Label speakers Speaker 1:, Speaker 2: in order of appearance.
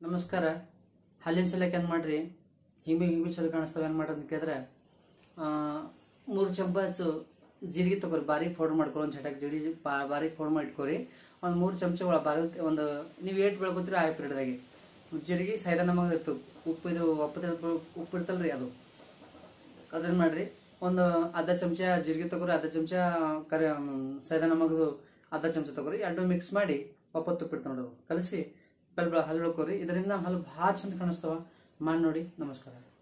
Speaker 1: ನಮಸ್ಕಾರ ಹಲ್ಲಿನ ಸಲಕ್ಕೆ ಏನು ಮಾಡ್ರಿ ಹಿಂಬಿ ಹಿಂಬಿ ಚಲೋ ಕಾಣಿಸ್ತಾವ ಏನು ಮಾಡ್ರಿ ಅಂತ ಕೇಳಿದ್ರೆ ಮೂರು ಚಮಚ ಜೀರಿಗೆ ತಗೋರಿ ಬಾರೀಕ್ ಪೌಡರ್ ಮಾಡ್ಕೊರಿ ಒಂದು ಚಟಕ್ ಜೀಡಿ ಬಾ- ಬಾರೀಕ್ ಪೌಡರ್ ಮಾಡಿ ಇಟ್ಕೋರಿ ಒಂದು ಮೂರು ಚಮಚ ಒಳ ಭಾಗ ಒಂದು ನೀವು ಏಟ್ ಬೆಳ್ಕೊತೀರಿ ಆ ಪೀರಿಯಡ್ದಾಗೆ ಜೀರಿಗೆ ಸೈಡ ನಮಗೆ ಇರ್ತದೆ ಉಪ್ಪು ಇದು ಒಪ್ಪತ್ತು ಉಪ್ಪು ಇರ್ತಲ್ರಿ ಅದು ಅದನ್ನ ಮಾಡ್ರಿ ಒಂದು ಅರ್ಧ ಚಮಚ ಜೀರಿಗೆ ತಗೋರಿ ಅರ್ಧ ಚಮಚ ಕರಿ ಸೈದ ನಮಗದು ಅರ್ಧ ಚಮಚ ತಗೋರಿ ಎರಡು ಮಿಕ್ಸ್ ಮಾಡಿ ಒಪ್ಪತ್ತು ತುಪ್ಪಿಡ್ತ ನೋಡು ಕಲಸಿ ಬೆಲ್ಲ ಹಲ್ಲು ಬೆಳ್ಕೋರಿ ಇದರಿಂದ ಹಲ್ಲು ಭಾಳ ಚಂದ ಕಾಣಿಸ್ತಾವ ಮಾಡಿ ನೋಡಿ ನಮಸ್ಕಾರ